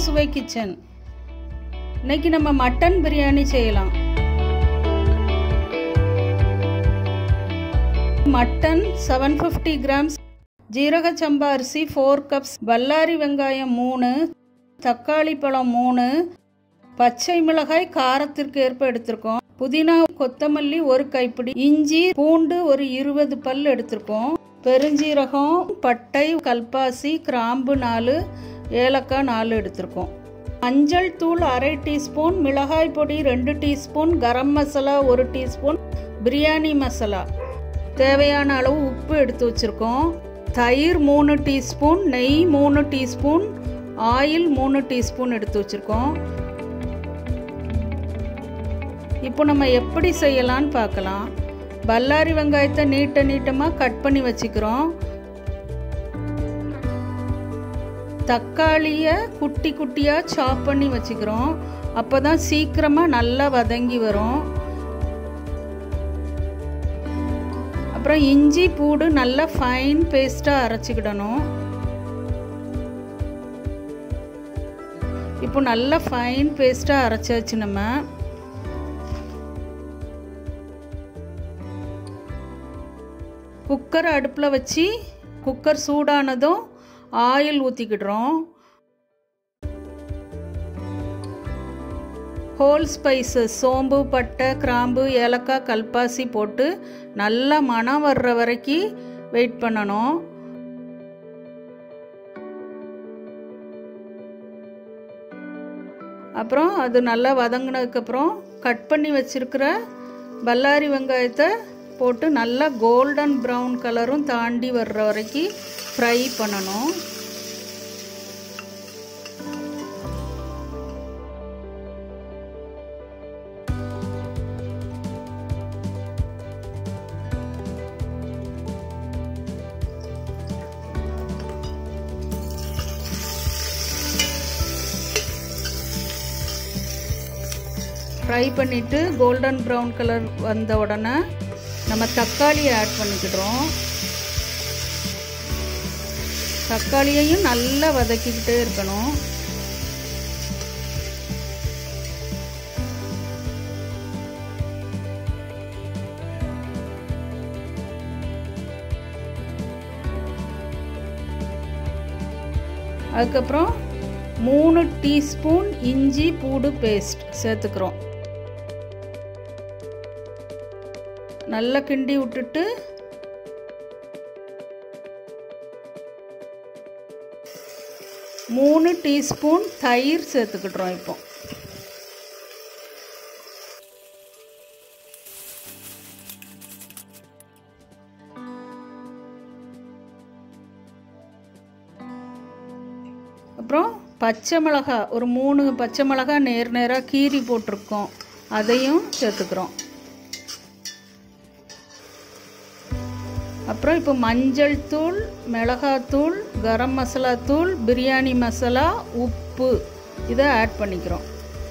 சுவை கிச்சன் இன்னைக்கு நம்ம மட்டன் பிரியாணி செய்யலாம் மட்டன் செவன் ஃபிஃப்டி கிராம்ஸ் ஜீரக சம்பா அரிசி ஃபோர் கப்ஸ் பல்லாரி வெங்காயம் மூணு தக்காளி பழம் மூணு பச்சை மிளகாய் காரத்திற்கு ஏற்ப எடுத்திருக்கோம் புதினா கொத்தமல்லி ஒரு கைப்பிடி இஞ்சி பூண்டு ஒரு இருபது பல் எடுத்திருக்கோம் பெருஞ்சீரகம் பட்டை கல்பாசி கிராம்பு நாலு ஏலக்காய் நாலு எடுத்திருக்கோம் மஞ்சள் தூள் அரை டீஸ்பூன் மிளகாய் பொடி ரெண்டு டீஸ்பூன் கரம் மசாலா ஒரு டீஸ்பூன் பிரியாணி மசாலா தேவையான அளவு உப்பு எடுத்து வச்சுருக்கோம் தயிர் மூணு டீஸ்பூன் நெய் மூணு டீஸ்பூன் ஆயில் மூணு டீஸ்பூன் எடுத்து வச்சுருக்கோம் இப்போ நம்ம எப்படி செய்யலான்னு பார்க்கலாம் பல்லாரி வெங்காயத்தை நீட்ட நீட்டமாக கட் பண்ணி வச்சுக்கிறோம் தக்காளியை குட்டி குட்டியாக சாப் பண்ணி வச்சுக்கிறோம் அப்போ தான் சீக்கிரமாக நல்லா வதங்கி வரும் அப்புறம் இஞ்சி பூடு நல்லா ஃபைன் பேஸ்ட்டாக அரைச்சிக்கிடணும் இப்போ நல்லா ஃபைன் பேஸ்ட்டாக அரைச்சாச்சு நம்ம குக்கர் அடுப்பில் வச்சு குக்கர் சூடானதும் ஆயில் ஊற்றிக்கிடுறோம் ஹோல் ஸ்பைசஸ் சோம்பு பட்டை கிராம்பு ஏலக்காய் கல்பாசி போட்டு நல்லா மனம் வர்ற வரைக்கும் வெயிட் பண்ணணும் அப்புறம் அது நல்லா வதங்கினதுக்கப்புறம் கட் பண்ணி வச்சுருக்கிற பல்லாரி வெங்காயத்தை போட்டு நல்லா கோல்டன் ப்ரௌன் கலரும் தாண்டி வர்ற வரைக்கும் ஃப்ரை பண்ணணும் ஃப்ரை பண்ணிவிட்டு கோல்டன் ப்ரௌன் கலர் வந்த உடனே நம்ம தக்காளி ஆட் பண்ணிக்கிடுறோம் தக்காளியையும் நல்லா வதக்கிக்கிட்டே இருக்கணும் அதுக்கப்புறம் மூணு டீஸ்பூன் இஞ்சி பூடு பேஸ்ட் சேர்த்துக்கிறோம் நல்லா கிண்டி விட்டுட்டு மூணு டீஸ்பூன் தயிர் சேர்த்துக்கிட்டுறோம் இப்போ அப்புறம் பச்சை மிளகா ஒரு மூணு பச்சை மிளகா நேர் நேராக கீரி போட்டிருக்கோம் அதையும் சேர்த்துக்கிறோம் அப்புறம் இப்போ மஞ்சள் தூள் மிளகாத்தூள் கரம் மசாலா தூள் பிரியாணி மசாலா உப்பு இதை ஆட் பண்ணிக்கிறோம்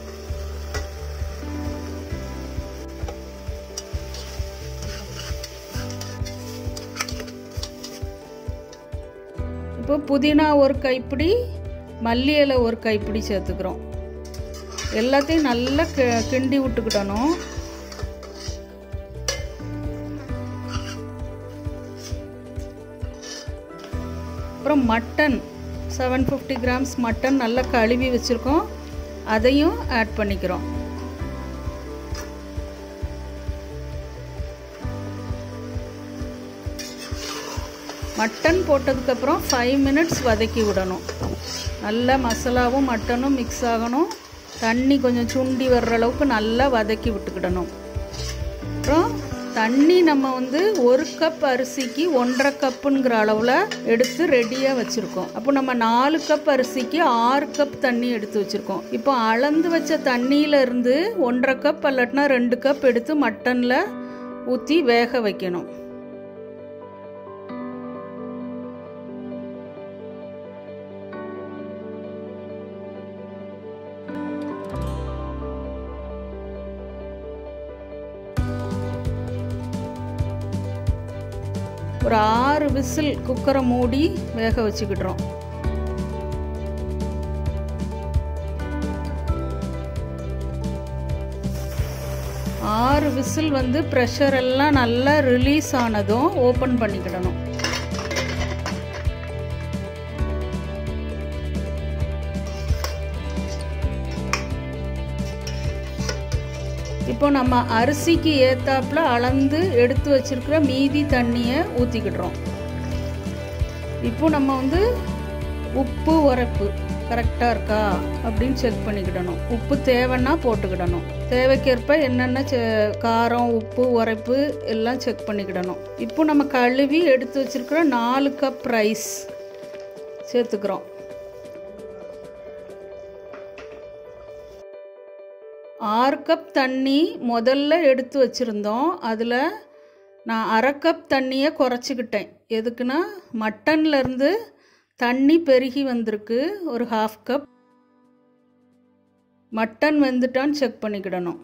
இப்போ புதினா ஒரு கைப்பிடி மல்லி இலை ஒரு கைப்பிடி சேர்த்துக்கிறோம் எல்லாத்தையும் நல்லா கிண்டி விட்டுக்கிடணும் அப்புறம் mutton seven fifty grams mutton நல்லா கழுவி வச்சுருக்கோம் அதையும் ஆட் பண்ணிக்கிறோம் மட்டன் போட்டதுக்கப்புறம் ஃபைவ் மினிட்ஸ் வதக்கி விடணும் நல்லா மசாலாவும் மட்டனும் மிக்ஸ் ஆகணும் தண்ணி கொஞ்சம் சுண்டி வர்ற அளவுக்கு நல்லா வதக்கி விட்டுக்கிடணும் அப்புறம் தண்ணி நம்ம வந்து ஒரு கப் அரிசிக்கு ஒன்றரை கப்புங்கிற அளவில் எடுத்து ரெடியாக வச்சுருக்கோம் அப்போ நம்ம நாலு கப் அரிசிக்கு ஆறு கப் தண்ணி எடுத்து வச்சுருக்கோம் இப்போ அளந்து வச்ச தண்ணியிலேருந்து ஒன்றரை கப் அல்லட்டினா ரெண்டு கப் எடுத்து மட்டனில் ஊற்றி வேக வைக்கணும் ஒரு ஆறு விசில் குக்கரை மூடி வேக வச்சுக்கிடுறோம் ஆறு விசில் வந்து ப்ரெஷர் எல்லாம் நல்லா ரிலீஸ் ஆனதும் ஓப்பன் பண்ணிக்கிடணும் இப்போ நம்ம அரிசிக்கு ஏத்தாப்புல அளந்து எடுத்து வச்சிருக்கிற மீதி தண்ணியை ஊற்றிக்கிடுறோம் இப்போ நம்ம வந்து உப்பு உரைப்பு கரெக்டாக இருக்கா அப்படின்னு செக் பண்ணிக்கிடணும் உப்பு தேவைன்னா போட்டுக்கிடணும் தேவைக்கேற்ப என்னென்ன காரம் உப்பு உரைப்பு எல்லாம் செக் பண்ணிக்கிடணும் இப்போ நம்ம கழுவி எடுத்து வச்சிருக்கிற நாலு கப் ரைஸ் சேர்த்துக்கிறோம் ஆறு கப் தண்ணி முதல்ல எடுத்து வச்சுருந்தோம் அதில் நான் அரை கப் தண்ணியை குறைச்சிக்கிட்டேன் எதுக்குன்னா மட்டன்லேருந்து தண்ணி பெருகி வந்திருக்கு ஒரு ஹாஃப் கப் மட்டன் வெந்துட்டான்னு செக் பண்ணிக்கிடணும்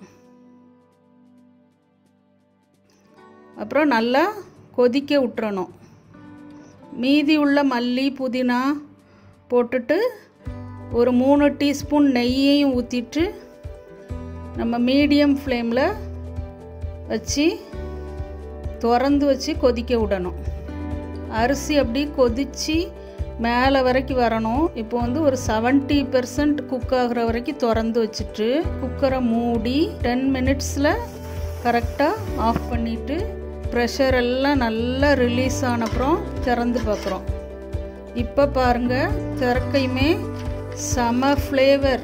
அப்புறம் நல்லா கொதிக்க விட்டுறணும் மீதி உள்ள மல்லி புதினா போட்டுட்டு ஒரு மூணு டீஸ்பூன் நெய்யையும் ஊற்றிட்டு நம்ம மீடியம் ஃப்ளேமில் வச்சு திறந்து வச்சு கொதிக்க விடணும் அரிசி அப்படி கொதித்து மேலே வரைக்கும் வரணும் இப்போ வந்து ஒரு செவன்ட்டி பெர்சன்ட் குக் ஆகிற வரைக்கும் திறந்து வச்சுட்டு குக்கரை மூடி டென் மினிட்ஸில் கரெக்டாக ஆஃப் பண்ணிவிட்டு ப்ரெஷர் எல்லாம் நல்லா ரிலீஸ் ஆனப்புறம் திறந்து பார்க்குறோம் இப்போ பாருங்கள் திறக்கையுமே செம ஃப்ளேவர்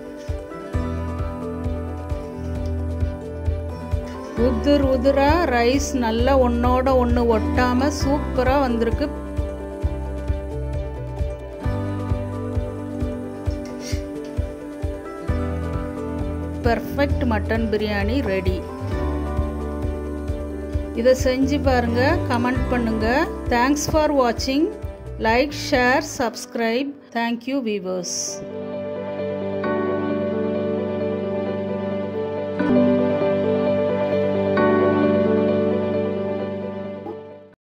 உதிர் உதிரா ரைஸ் நல்லா ஒன்றோட ஒன்று ஒட்டாமல் சூப்பராக வந்திருக்கு பெர்ஃபெக்ட் மட்டன் பிரியாணி ரெடி இதை செஞ்சு பாருங்க கமெண்ட் பண்ணுங்க தேங்க்ஸ் ஃபார் வாட்சிங் like share subscribe thank you viewers